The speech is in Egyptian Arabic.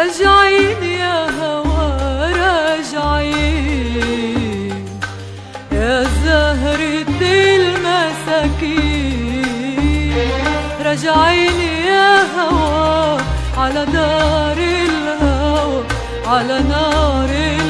راجعين يا هوا راجعين يا زهرة المساكين راجعين يا هوا على دار الهوى على نار الهوى